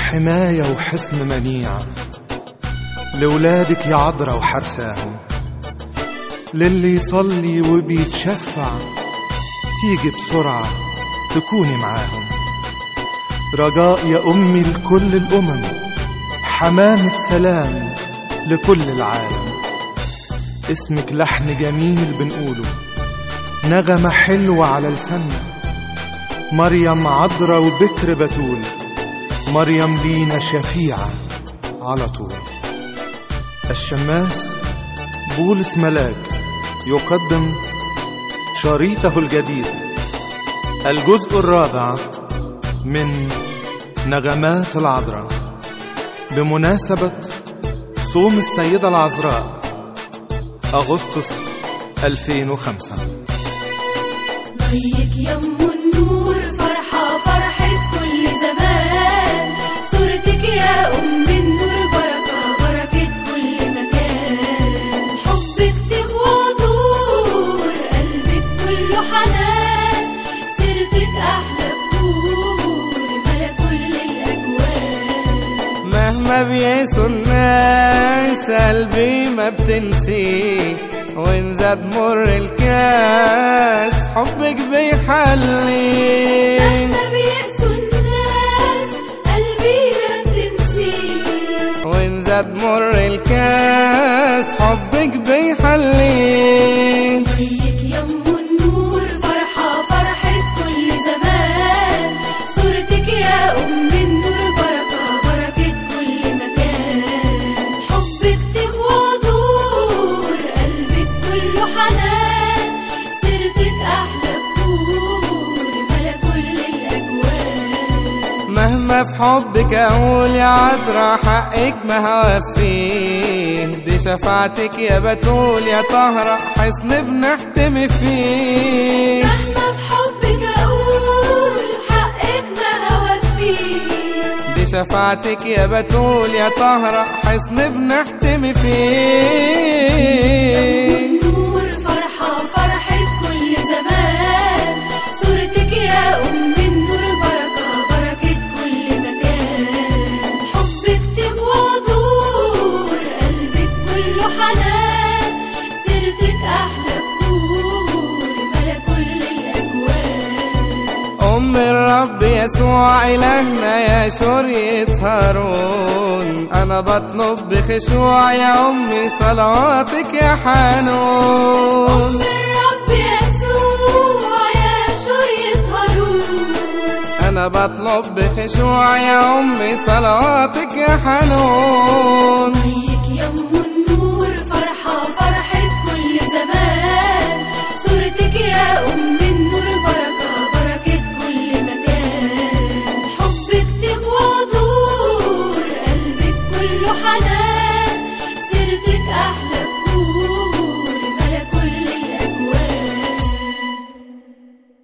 حماية وحصن منيع لولادك يا عذرا وحرساهم للي يصلي وبيتشفع تيجي بسرعة تكوني معاهم رجاء يا أمي لكل الأمم حمامة سلام لكل العالم اسمك لحن جميل بنقوله نغمة حلوة على لساننا مريم عذرا وبكر بتول مريم لينا شفيعة على طول الشماس بولس ملاك يقدم شريطه الجديد الجزء الرابع من نغمات العذراء بمناسبة صوم السيدة العذراء أغسطس 2005 ضيك يم النور فرحة فرحة كل زمان صورتك يا أم النور بركة بركة كل مكان حبك تبقى طور قلبك كله حنان سيرتك أحلى بخور ملا كل الأجوان مهما بيقسوا الناس قلبي ما بتنسي وإن زاد مر الكاس حبك بيحلي مهما بيقسوا الناس قلبي ما بتنسيه وإن زاد مر الكاس حبك بيحلي ضيك يم النور فرحة فرحة كل زمان صورتك يا أم النور بركة بركة كل مكان حبك تبقى دور قلبك كله حنان سيرتك أحلى بخور ملا كل الأجوان مهما في حبك اقول يا عذرا حقك ما هوفيه دي شفاعتك يا بتول يا طهرة حصن بنحتمي فيه مهما في حبك أقول حقك ما هوفيه دي شفاعتك يا بتول يا طهرة حصن بنحتمي فيه النور فرحة فرحة كل زمان صورتك يا أم النور بركة بركة كل مكان حبك تبقى دور قلبك كله حنان سيرتك أحلى بخور ملا كل الأجوان أم الرب يسوع إلهنا يا شرية هارون أنا بطلب بخشوع يا أمي صلواتك يا حنون أم الرب يسوع يا شرية هارون أنا بطلب بخشوع يا أمي صلواتك يا حنون ضيك يم النور